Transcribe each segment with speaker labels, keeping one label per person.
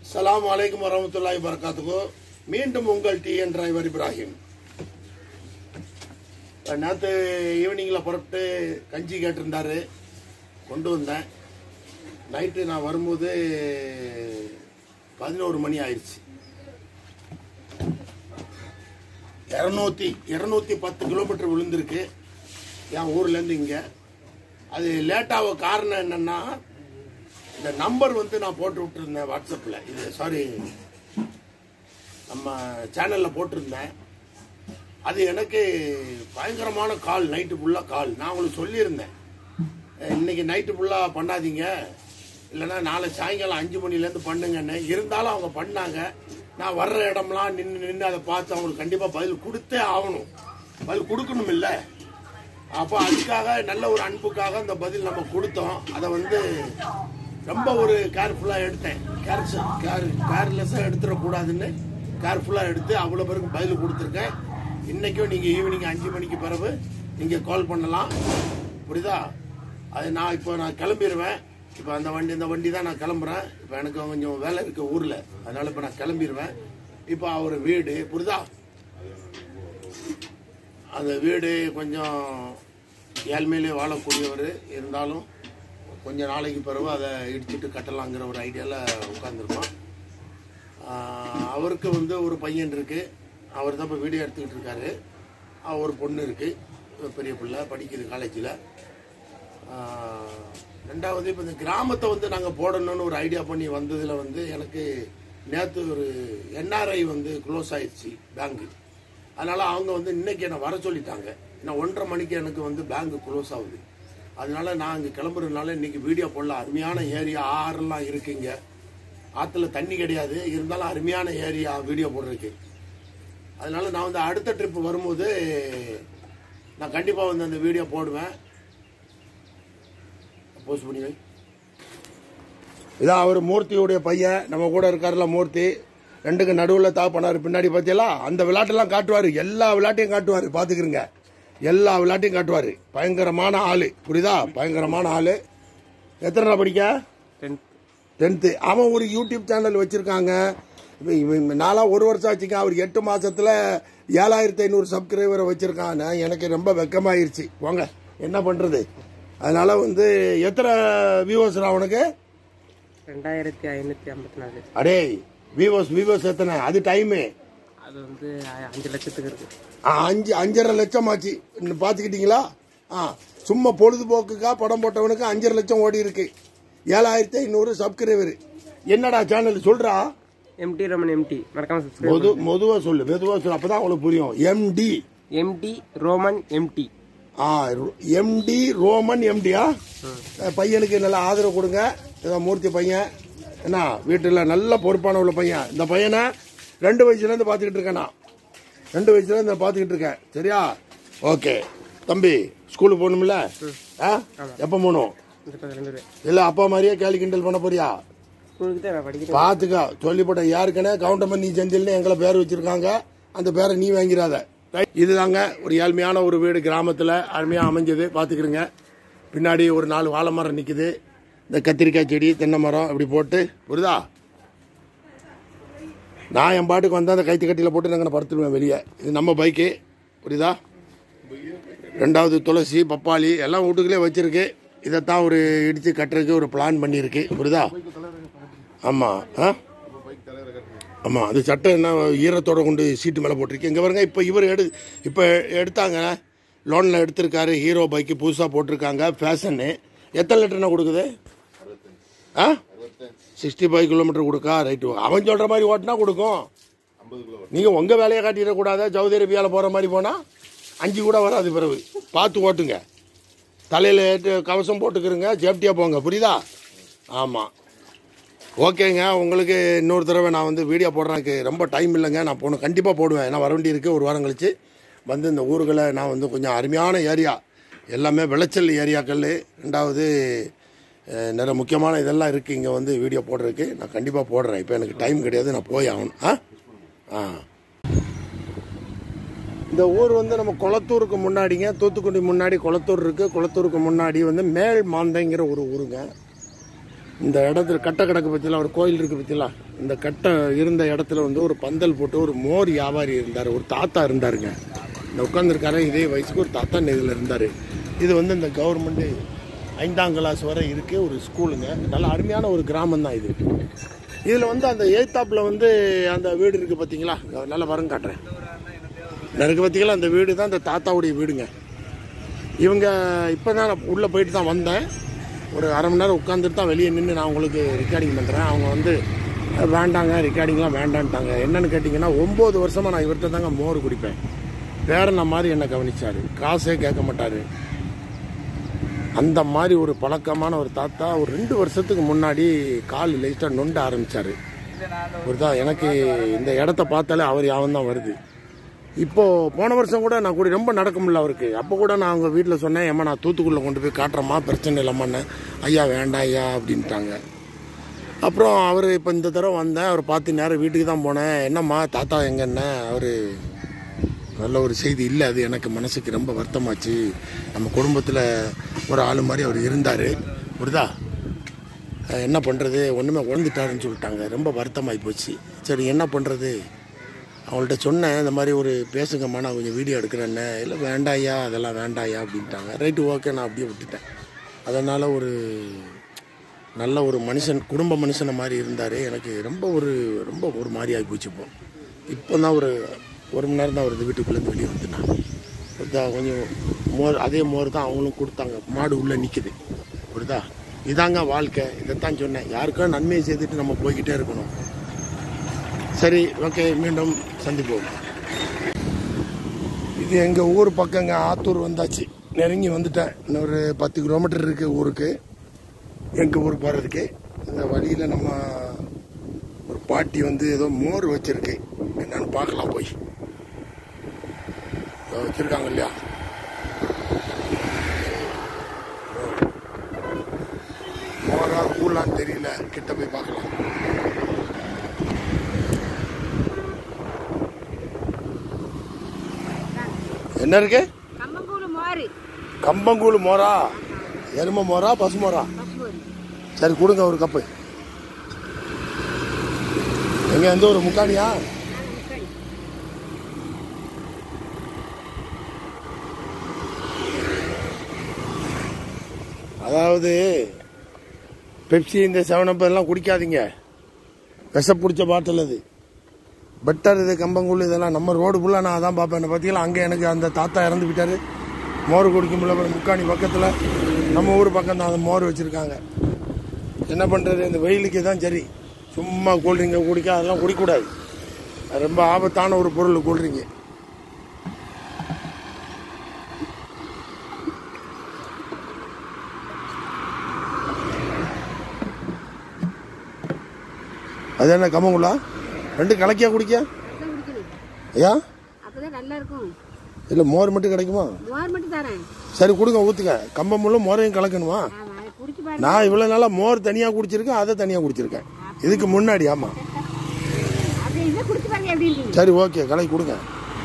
Speaker 1: அஸ்ஸலாமு அலைக்கும் வரமத்துல்லாஹி வரகாத்துக்கு மீண்டும் உங்கள் டி என் டிரைவர் இப்ராஹிம் நேற்று ஈவினிங்கில் புறப்பட்டு கஞ்சி கேட்டிருந்தாரு கொண்டு வந்தேன் நைட்டு நான் வரும்போது பதினோரு மணி ஆயிடுச்சு இரநூத்தி இரநூத்தி பத்து கிலோமீட்டர் விழுந்திருக்கு என் ஊர்லேருந்து இங்கே அது லேட்டாக காரணம் என்னன்னா இந்த நம்பர் வந்து நான் போட்டு விட்டுருந்தேன் வாட்ஸ்அப்பில் இது சாரி நம்ம சேனலில் போட்டிருந்தேன் அது எனக்கு பயங்கரமான கால் நைட்டு ஃபுல்லாக கால் நான் உங்களுக்கு சொல்லியிருந்தேன் அஹ் இன்னைக்கு நைட்டு ஃபுல்லாக பண்ணாதீங்க இல்லைன்னா நாளை சாயங்காலம் அஞ்சு மணிலேருந்து பண்ணுங்கன்னு இருந்தாலும் அவங்க பண்ணாங்க நான் வர்ற இடம்லாம் நின்று நின்று அதை பார்த்து அவங்களுக்கு கண்டிப்பாக பதில் கொடுத்தே ஆகணும் பதில் கொடுக்கணும் இல்லை அப்போ அதுக்காக நல்ல ஒரு அன்புக்காக அந்த பதில் நம்ம கொடுத்தோம் அதை வந்து ரொம்ப ஒரு கேர்ஃபுல்லாக எடுத்தேன் கேர் கேர் கேர்லெஸ்ஸாக எடுத்துடக்கூடாதுன்னு கேர்ஃபுல்லாக எடுத்து அவ்வளோ பேருக்கு பதில் கொடுத்துருக்கேன் இன்றைக்கும் நீங்கள் ஈவினிங் அஞ்சு மணிக்கு பிறகு நீங்கள் கால் பண்ணலாம் புரியுதா அது நான் இப்போ நான் கிளம்பிடுவேன் இப்போ அந்த வண்டி இந்த வண்டி தான் நான் கிளம்புறேன் இப்போ எனக்கு கொஞ்சம் வேலை இருக்கு ஊரில் அதனால இப்போ நான் கிளம்பிடுவேன் இப்போ அவர் வீடு புரியுதா அந்த வீடு கொஞ்சம் ஏழ்மையிலே வாழக்கூடியவர் இருந்தாலும் கொஞ்ச நாளைக்கு பிறகு அதை இடிச்சிட்டு கட்டலாங்கிற ஒரு ஐடியாவில் உட்காந்துருக்கோம் அவருக்கு வந்து ஒரு பையன் இருக்கு அவர் தான் இப்போ வீடியோ எடுத்துக்கிட்டு இருக்காரு ஆஹ் ஒரு பொண்ணு இருக்கு பெரிய பிள்ளை படிக்குது காலேஜில் ரெண்டாவது இப்போ இந்த கிராமத்தை வந்து நாங்கள் போடணும்னு ஒரு ஐடியா பண்ணி வந்ததில் வந்து எனக்கு நேற்று ஒரு என்ஆர்ஐ வந்து க்ளோஸ் ஆயிடுச்சு பேங்க்கு அதனால அவங்க வந்து இன்னைக்கு என்னை வர சொல்லிட்டாங்க ஏன்னா ஒன்றரை மணிக்கு எனக்கு வந்து பேங்க் க்ளோஸ் ஆகுது அதனால நான் இங்கே கிளம்புறதுனால இன்னைக்கு வீடியோ போடல அருமையான ஏரியா ஆறெல்லாம் இருக்குங்க ஆற்றுல தண்ணி கிடையாது இருந்தாலும் அருமையான ஏரியா வீடியோ போடுறதுக்கு அதனால நான் வந்து அடுத்த ட்ரிப் வரும்போது நான் கண்டிப்பாக வந்து அந்த வீடியோ போடுவேன் போஸ்ட் பண்ணி வை இதான் அவர் மூர்த்தியுடைய பையன் நம்ம கூட இருக்காருல மூர்த்தி ரெண்டுக்கு நடுவில் தா பண்ணாரு பின்னாடி பார்த்தீங்களா அந்த விளையாட்டெல்லாம் காட்டுவார் எல்லா விளையாட்டையும் காட்டுவார் பார்த்துக்கிறங்க எல்லா விளையாட்டையும் காட்டுவார் பயங்கரமான ஆள் புரியுதா பயங்கரமான ஆள் எத்தனை நாள் படிக்க
Speaker 2: டென்த்
Speaker 1: டென்த்து அவன் ஒரு யூடியூப் சேனல் வச்சுருக்காங்க நாளாக ஒரு வருஷம் ஆச்சுங்க அவர் எட்டு மாசத்துல ஏழாயிரத்தி ஐநூறு சப்ஸ்கிரைபரை வச்சுருக்கான் எனக்கு ரொம்ப வெக்கமாயிருச்சு போங்க என்ன பண்ணுறது அதனால வந்து எத்தனை வியூவர்ஸ் அவனுக்கு
Speaker 2: ரெண்டாயிரத்தி ஐநூற்றி ஐம்பத்தி நாலு
Speaker 1: அடே விவோஸ் விவோஸ் எத்தனை அது டைமு
Speaker 2: அது வந்து அ- அஞ்சு லட்சத்துக்கு இருக்கு
Speaker 1: அஞ்சு அஞ்சரை லட்சம் ஆச்சு இன்னும் பார்த்துக்கிட்டீங்களா ஆ சும்மா பொழுதுபோக்குக்கா படம் போட்டவனுக்கு அஞ்சரை லட்சம் ஓடி இருக்கு ஏழாயிரத்தி ஐநூறு சப்ஸ்கிரைபர் என்னடா சேனல் சொல்றா
Speaker 2: எம்டி ரமன் எம்டி மறக்காம சப்ஸ்கிரைப்
Speaker 1: மெது மெதுவா சொல்லு மெதுவா சொல்லு அப்பதான் உங்களுக்கு புரியும் எம்டி
Speaker 2: எம்டி ரோமன் எம்டி
Speaker 1: ஆ எம்டி ரோமன் எம்டியா பையனுக்கு நல்ல ஆதரவு கொடுங்க இதான் மூர்த்தி பையன் என்ன வீட்டில் நல்ல பொறுப்பான உள்ள பையன் இந்த பையனை ரெண்டு வயசுலேருந்து பார்த்துக்கிட்டு இருக்கேன் நான் ரெண்டு வயசுலேருந்து பார்த்துக்கிட்டு இருக்கேன் சரியா ஓகே தம்பி ஸ்கூலுக்கு போகணும்ல ஆ எப்போ போகணும்
Speaker 2: இந்த பக்கம் ரெண்டு பேர்
Speaker 1: இல்லை அப்பா மாதிரியே கேலி கிண்டல் பண்ண போறியா
Speaker 2: ஸ்கூலுக்கு தான் நான் படிக்கிறேன்
Speaker 1: பார்த்துக்கா சொல்லிப்பட்டேன் யாருக்குன்னு கவுண்டமன் நீ செந்தில்னு எங்களை பேர் வச்சிருக்காங்க அந்த பேரை நீ வாங்கிறாத Right? இதுதாங்க ஒரு ஏழ்மையான ஒரு வீடு கிராமத்தில் அருமையாக அமைஞ்சது பார்த்துக்கிறங்க பின்னாடி ஒரு நாலு வாழை மரம் நிற்குது இந்த கத்திரிக்காய் செடி தென்னை மரம் இப்படி போட்டு புரியுதா நான் என் பாட்டுக்கு வந்தால் அந்த கைத்து கட்டியில் போட்டு நாங்கள் படுத்துடுவேன் வெளியே இது நம்ம பைக்கு புரியுதா ரெண்டாவது துளசி பப்பாளி எல்லாம் வீட்டுக்குள்ளே வச்சிருக்கு இதைத்தான் ஒரு இடித்து கட்டுறதுக்கு ஒரு பிளான் பண்ணியிருக்கு புரியுதா ஆமாம் ஆ ஆமாம் அது சட்டை என்ன ஈரத்தோட கொண்டு சீட்டு மேலே போட்டிருக்கு இங்கே பாருங்க இப்போ இவர் எடு இப்போ எடுத்தாங்க லோனில் எடுத்திருக்காரு ஹீரோ பைக்கு புதுசாக போட்டிருக்காங்க ஃபேஷன்னு எத்தனை லிட்டர்னா கொடுக்குது ஆ சிக்ஸ்டி ஃபைவ் கிலோமீட்டர் கொடுக்கா ரைட்டு அவன் சொல்கிற மாதிரி ஓட்டினா கொடுக்கும் நீங்கள் உங்கள் வேலையை காட்டிடக்கூடாது சவுதி அரேபியாவில் போகிற மாதிரி போனால் அஞ்சு கூட வராது பிறகு பார்த்து ஓட்டுங்க தலையில் கவசம் போட்டுக்கிறங்க சேஃப்டியாக போங்க புரியுதா ஆமாம் ஓகேங்க உங்களுக்கு இன்னொரு தடவை நான் வந்து வீடியோ போடுறேன் எனக்கு ரொம்ப டைம் இல்லைங்க நான் போகணும் கண்டிப்பாக போடுவேன் நான் வர வேண்டி இருக்கு ஒரு வாரம் கழிச்சு வந்து இந்த ஊர்களை நான் வந்து கொஞ்சம் அருமையான ஏரியா எல்லாமே விளைச்சல் ஏரியாக்கள் ரெண்டாவது அஹ், நிறைய முக்கியமான இதெல்லாம் இருக்குது இங்கே வந்து வீடியோ போடுறதுக்கு நான் கண்டிப்பாக போடுறேன் இப்போ எனக்கு டைம் கிடையாது நான் போய் ஆகணும் ஆ ஆ இந்த ஊர் வந்து நம்ம குளத்தூருக்கு முன்னாடிங்க தூத்துக்குடி முன்னாடி குளத்தூர் இருக்குது குளத்தூருக்கு முன்னாடி வந்து மேல் மாந்தைங்கிற ஒரு ஊருங்க இந்த இடத்துல கட்ட கிடக்கு பற்றிலாம் ஒரு கோயில் இருக்குது பற்றிலாம் இந்த கட்டை இருந்த இடத்துல வந்து ஒரு பந்தல் போட்டு ஒரு மோர் வியாபாரி இருந்தார் ஒரு தாத்தா இருந்தாருங்க இந்த உட்காந்துருக்காரு இதே வயசுக்கு ஒரு தாத்தா இதில் இருந்தார் இது வந்து இந்த கவர்மெண்ட்டு ஐந்தாம் கிளாஸ் வரை இருக்குது ஒரு ஸ்கூலுங்க நல்ல அருமையான ஒரு கிராமம் தான் இது இதில் வந்து அந்த ஏத்தாப்பில் வந்து அந்த வீடு இருக்குது பார்த்தீங்களா நல்லா வரம் காட்டுறேன் எனக்கு பார்த்தீங்களா அந்த வீடு தான் அந்த தாத்தாவுடைய வீடுங்க இவங்க இப்போ தான் நான் உள்ளே போயிட்டு தான் வந்தேன் ஒரு அரை மணி நேரம் உட்காந்துட்டு தான் வெளியே நின்று நான் உங்களுக்கு ரெக்கார்டிங் பண்ணுறேன் அவங்க வந்து "அஹ், வேண்டாங்க ரெக்கார்டிங்லாம் வேண்டான்ட்டாங்க என்னன்னு கேட்டிங்கன்னா ஒம்பது வருஷமாக நான் இவர்கிட்ட தாங்க மோர் குடிப்பேன் பேரனை மாதிரி என்னை கவனிச்சாரு காசே கேட்க மாட்டார் அந்த மாதிரி ஒரு பழக்கமான ஒரு தாத்தா ஒரு ரெண்டு வருஷத்துக்கு முன்னாடி கால் லைட்டாக நொண்ட ஆரம்பிச்சாரு ஒரு தான் எனக்கு இந்த இடத்த பார்த்தாலே அவர் யாவன் தான் வருது இப்போ போன வருஷம் கூட நான் கூட ரொம்ப நடக்க முடியல அவருக்கு அப்போ கூட நான் அவங்க வீட்டில் சொன்னேன் ஏம்மா நான் தூத்துக்குள்ள கொண்டு போய் காட்டுறேம்மா பிரச்சனை இல்லைம்மான்னு ஐயா வேண்டாம் ஐயா அப்படின்ட்டாங்க அப்புறம் அவர் இப்போ இந்த தடவை வந்தேன் அவர் பார்த்து நேரம் வீட்டுக்கு தான் போனேன் என்னம்மா தாத்தா எங்கன்ன அவர் நல்ல ஒரு செய்தி இல்லை அது எனக்கு மனசுக்கு ரொம்ப வருத்தமாச்சு நம்ம குடும்பத்தில் ஒரு ஆள் மாதிரி அவர் இருந்தார் புரியுதா அஹ் என்ன பண்ணுறது ஒன்றுமே உழந்துட்டாருன்னு சொல்லிட்டாங்க ரொம்ப வருத்தமாகி போச்சு சரி என்ன பண்ணுறது அவங்கள்ட்ட சொன்னேன் இந்த மாதிரி ஒரு பேசுங்கம்மா நான் கொஞ்சம் வீடியோ எடுக்கிறேன்னு இல்லை வேண்டாயா அதெல்லாம் வேண்டாயா அப்படின்ட்டாங்க ரைட்டு ஓகே நான் அப்படியே விட்டுட்டேன் அதனால் ஒரு நல்ல ஒரு மனுஷன் குடும்ப மனுஷனை மாதிரி இருந்தார் எனக்கு ரொம்ப ஒரு ரொம்ப ஒரு மாதிரி ஆகி போச்சு இப்போ இப்போ தான் ஒரு ஒரு மணி நேரம் தான் வருது வீட்டுக்குள்ளேருந்து வெளியே வந்து நான் புரியுதா கொஞ்சம் மோர் அதே மோர் தான் அவங்களும் கொடுத்தாங்க மாடு உள்ளே நிற்குது புரியுதா இதாங்க வாழ்க்கை இதைத்தான் சொன்னேன் யாருக்கோ நன்மையை செய்துட்டு நம்ம போய்கிட்டே இருக்கணும் சரி ஓகே மீண்டும் சந்திப்போம் இது எங்கள் ஊர் பக்கங்க ஆத்தூர் வந்தாச்சு நெருங்கி வந்துட்டேன் இன்னொரு பத்து கிலோமீட்டர் இருக்கு ஊருக்கு எங்கள் ஊர் போகிறதுக்கு இந்த வழியில் நம்ம ஒரு பாட்டி வந்து ஏதோ மோர் வச்சிருக்கு என்னன்னு பார்க்கலாம் போய் இதோ வச்சிருக்காங்க இல்லையா மோரா கூலான்னு தெரியல கிட்ட போய் பார்க்கலாம் என்ன இருக்கு
Speaker 3: கம்மங்கூழ் மோர்
Speaker 1: கம்பங்கூழ் மோரா எரும மோரா பசு மோரா
Speaker 3: பசுமோர்
Speaker 1: சரி கொடுங்க ஒரு கப்பு எங்க எந்த ஒரு முக்காணியா அதாவது பெப்சி இந்த செவனப் எல்லாம் குடிக்காதீங்க விஷ பிடிச்ச பாட்டில் அது பெட்டர் இது கம்பங்கூழ் இதெல்லாம் நம்ம ரோடு ஃபுல்லாக நான் அதான் பார்ப்பேன் என்ன பார்த்தீங்களா அங்கே எனக்கு அந்த தாத்தா இறந்து போயிட்டாரு மோர் குடிக்க முடியல அப்புறம் முக்காணி பக்கத்தில் நம்ம ஊர் பக்கம் தான் அந்த மோர் வச்சுருக்காங்க என்ன பண்ணுறது இந்த வெயிலுக்கு தான் சரி சும்மா கூல்ட்ரிங்கை குடிக்க அதெல்லாம் குடிக்கக்கூடாது அது ரொம்ப ஆபத்தான ஒரு பொருள் கூல்ட்ரிங்கு அது என்ன கம்மங்குள்ளா ரெண்டு கலக்கியா குடிக்க
Speaker 3: அதான் குடிக்கணும்
Speaker 1: ஐயா
Speaker 3: அப்பதான் நல்லா இருக்கும்
Speaker 1: இல்லை மோர் மட்டும் கிடைக்குமா
Speaker 3: மோர் மட்டும் தரேன்
Speaker 1: சரி கொடுங்க ஊற்றுங்க கம்பமுள்ளும் மோரையும் கலக்கணுமா
Speaker 3: ஆமா அதை குடிச்சு பாரு
Speaker 1: நான் இவ்வளோ நாளாக மோர் தனியாக குடிச்சிருக்கேன் அதை தனியாக குடிச்சிருக்கேன் இதுக்கு முன்னாடி ஆமாம்
Speaker 3: அப்படி இதை குடிச்சு பாருங்க எப்படி இருக்கு
Speaker 1: சரி ஓகே கலக்கி கொடுங்க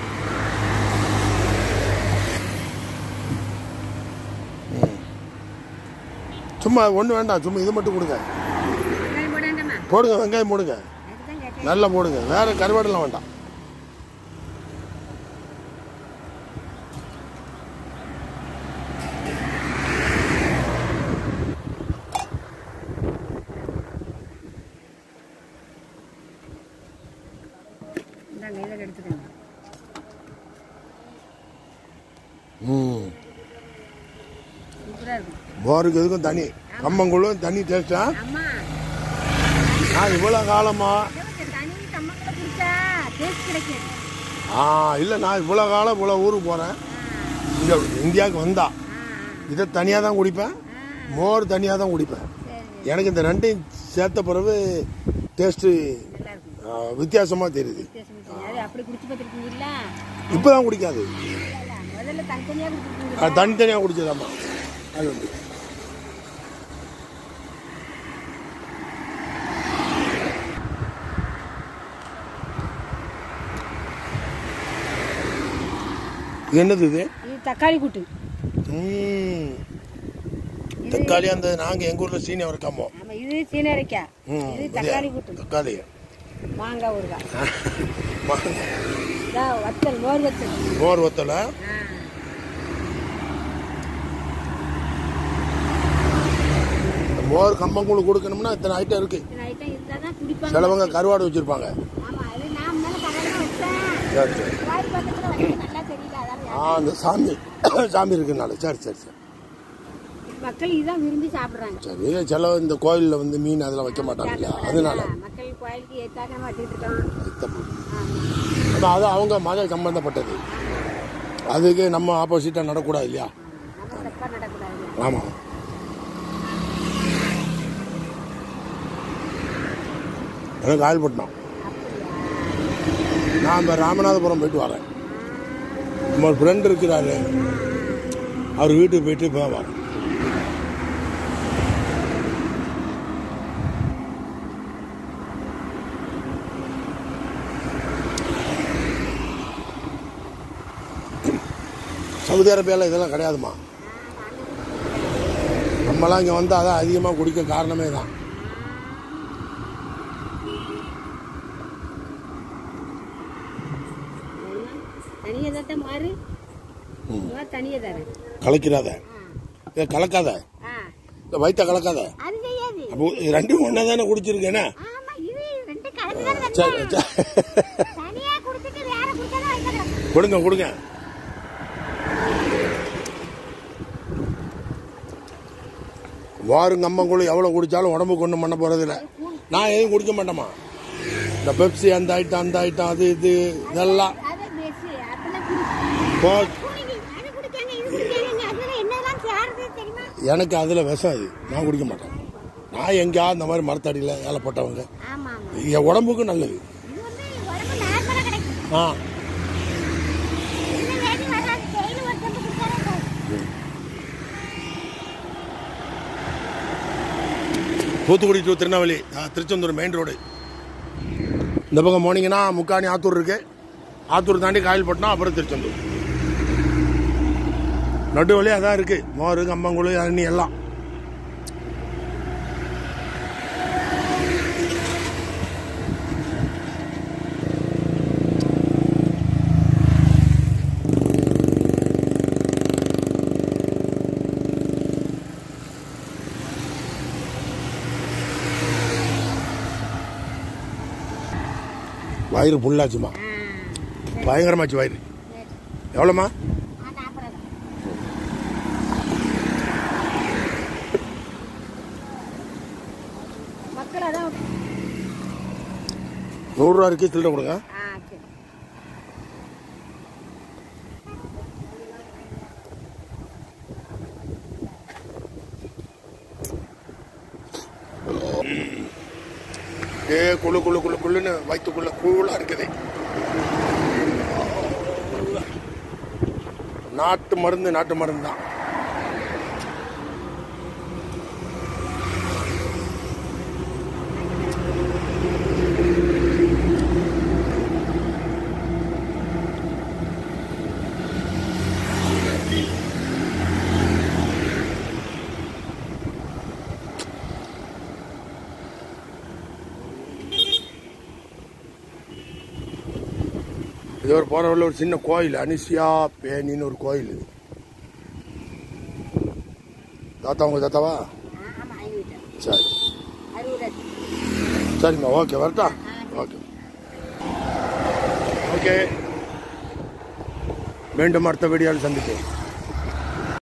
Speaker 1: ம். சும்மா ஒன்றும் வேண்டாம் சும்மா இது மட்டும் கொடுங்க
Speaker 3: வெங்காயம் போட வேண்டாமா
Speaker 1: போடுங்க வெங்காயம் போடுங்க
Speaker 3: அதுதான் கேட்டேன்
Speaker 1: நல்லா போடுங்க வேற கருவாடெல்லாம் வேண்டாம்
Speaker 3: இந்தாங்க இதை எடுத்துக்கோங்க
Speaker 1: ம்
Speaker 3: சூப்பரா இருக்கும்
Speaker 1: போருக்கு எதுக்கும் தனி கம்பங்குள்ளும் தனி டேஸ்டா
Speaker 3: அம்மா
Speaker 1: நான் இவ்வளோ காலமா
Speaker 3: இதை தனி கம்மங்களை குடிச்சா டேஸ்ட் கிடைக்கும்
Speaker 1: ஆ இல்லை நான் இவ்வளோ காலம் இவ்வளோ ஊருக்கு போகிறேன் இங்கே இந்தியாவுக்கு வந்தா இதை தனியாக தான் குடிப்பேன் மோர் தனியாக தான் குடிப்பேன்
Speaker 3: சரி
Speaker 1: எனக்கு இந்த ரெண்டையும் சேர்த்த பிறகு டேஸ்ட்டு
Speaker 3: நல்லா இருக்கும்
Speaker 1: வித்தியாசமாக தெரியுது
Speaker 3: வித்தியாசம் தெரியும். அது அப்படி குடிச்சு பார்த்துருக்கீங்களா
Speaker 1: இப்போ தான் குடிக்காது
Speaker 3: முதல்ல தனித்தனியா குடிச்சிருக்கீங்க
Speaker 1: அது தனித்தனியாக குடிச்சதாம்மா அது வந்து இது என்னது இது
Speaker 3: இது தக்காளி கூட்டு
Speaker 1: ம். தக்காளி அந்த நாங்கள் எங்கள் ஊரில் சீனியம் இருக்காமோ
Speaker 3: ஆமா இது சீனரைக்காய்
Speaker 1: ம்
Speaker 3: இது தக்காளி கூட்டு
Speaker 1: தக்காளி
Speaker 3: மாங்காய் ஊறுகாய் இதா வத்தல் மோர் வத்தல்
Speaker 1: மோர் வத்தலை
Speaker 3: ஆ.
Speaker 1: மோர் கம்பங்கூழ் கொடுக்கணும்னா இத்தனை ஐட்டம் இருக்கு
Speaker 3: இத்தனை ஐட்டம் இருந்தால் தான் குடிப்பாங்க
Speaker 1: சிலவங்க கருவாடு வச்சிருப்பாங்க
Speaker 3: ஆமா அது நான் மேலே கடலில் வச்சேன்
Speaker 1: சரி சரி
Speaker 3: வாய் பக்கத்தில் வச்சு நல்லா தெரியல அதான்
Speaker 1: ஆ அந்த சாமி சாமி இருக்குனால சரி சரி சரி
Speaker 3: மக்கள் இதான் விரும்பி சாப்பிட்றாங்க
Speaker 1: சரி சில இந்த கோயிலில் வந்து மீன் அதெல்லாம் வைக்க மாட்டாங்க இல்லையா அதனால
Speaker 3: மக்கள் கோயிலுக்கு ஏத்தாக்க நம்ம வச்சுட்டு இருக்கோம்
Speaker 1: தப்பு
Speaker 3: ஆமா.
Speaker 1: ஆனா அது அவங்க மத சம்பந்தப்பட்டது அதுக்கு நம்ம ஆப்போசிட்டாக நடக்கூடாது இல்லையா
Speaker 3: நம்ம தப்பா நடக்கூடாது
Speaker 1: ஆமாம் எனக்கு காயல்பட்டினம் நான் இந்த ராமநாதபுரம் போயிட்டு வரேன் நம்ம ஒரு ஃப்ரெண்ட் இருக்கிறாரு அவர் வீட்டுக்கு போயிட்டு இப்போ வரேன் சவுதி அரேபியாவில் இதெல்லாம் கிடையாதுமா நம்மலாம் இங்கே வந்து அதான் அதிகமாக குடிக்க காரணமே தான்
Speaker 3: தனியாக தான் மாறு தனியாக தரேன்
Speaker 1: கலக்கிறாத இதை கலக்காத
Speaker 3: ஆ
Speaker 1: இந்த வயிற்ற கலக்காத
Speaker 3: அது செய்யாது
Speaker 1: அப்போ இது ரெண்டும் ஒன்றா தானே குடிச்சிருக்கேனே
Speaker 3: ஆமா இது ரெண்டு கலந்து
Speaker 1: சரி சரி.
Speaker 3: தனியா குடிச்சிட்டு வேற குடிச்சாதான் வைக்கிறேன்
Speaker 1: கொடுங்க கொடுங்க வாருங்க அம்மங்குழு எவ்வளோ குடித்தாலும் உடம்புக்கு ஒன்றும் பண்ண போகிறதில்ல நான் எதுவும் குடிக்க மாட்டேமா இந்த பெப்சி அந்த ஐட்டம் அந்த ஐட்டம் அது இது இதெல்லாம்
Speaker 3: அது பெஸ்ட் அதெல்லாம் குடி
Speaker 1: போ
Speaker 3: குடிங்க. அது குடிக்காங்க இது குடிக்காங்க அதுல என்னெல்லாம் சேருது தெரியுமா
Speaker 1: எனக்கு அதில் விஷம் அது நான் குடிக்க மாட்டேன் நான் எங்கேயாவது இந்த மாதிரி மரத்தடியில் வேலை போட்டவங்க
Speaker 3: ஆமா ஆமா
Speaker 1: என் உடம்புக்கும் நல்லது
Speaker 3: இது வந்து உடம்பு நார்மலா கிடைக்கும்
Speaker 1: ஆ
Speaker 3: இந்த வேதி வராது டெய்லி ஒரு டம்பு குடிச்சாலே போதும்.
Speaker 1: தூத்துக்குடி டு திருநெல்வேலி ஆ, திருச்செந்தூர் மெயின் ரோடு இந்த பக்கம் போனீங்கன்னா முக்காணி ஆத்தூர் இருக்கு ஆத்தூர் தாண்டி காயல்பட்டினம் அப்புறம் திருச்செந்தூர் நடு வழி அதான் இருக்கு மோர் கம்பங்குழு அண்ணி எல்லாம் வயிறு ஃபுல்லாச்சுமா
Speaker 3: ஆ
Speaker 1: பயங்கரமாச்சு வயிறு எவ்வளோம்மா
Speaker 3: ஆ, நாற்பது ரூபா. மக்கள் அதான்
Speaker 1: நூறுரூவா இருக்கு சில்லறை கொடுங்க
Speaker 3: ஆ சரி
Speaker 1: ஏ குழு குழு குழு குழுன்னு வயிற்றுக்குள்ள கூழா இருக்குது நாட்டு மருந்து நாட்டு மருந்து தான் இது ஒரு போற வழியில ஒரு சின்ன கோயில் அனிசியா பேனின்னு ஒரு கோயில் தாத்தா உங்க தாத்தாவா
Speaker 3: ஆ ஆமாம் ஐநூறு
Speaker 1: சரி
Speaker 3: அறுபது
Speaker 1: சரிம்மா ஓகே வரட்டா ஓகே ஓகே மீண்டும் அடுத்த வீடியோவில் சந்திப்போம்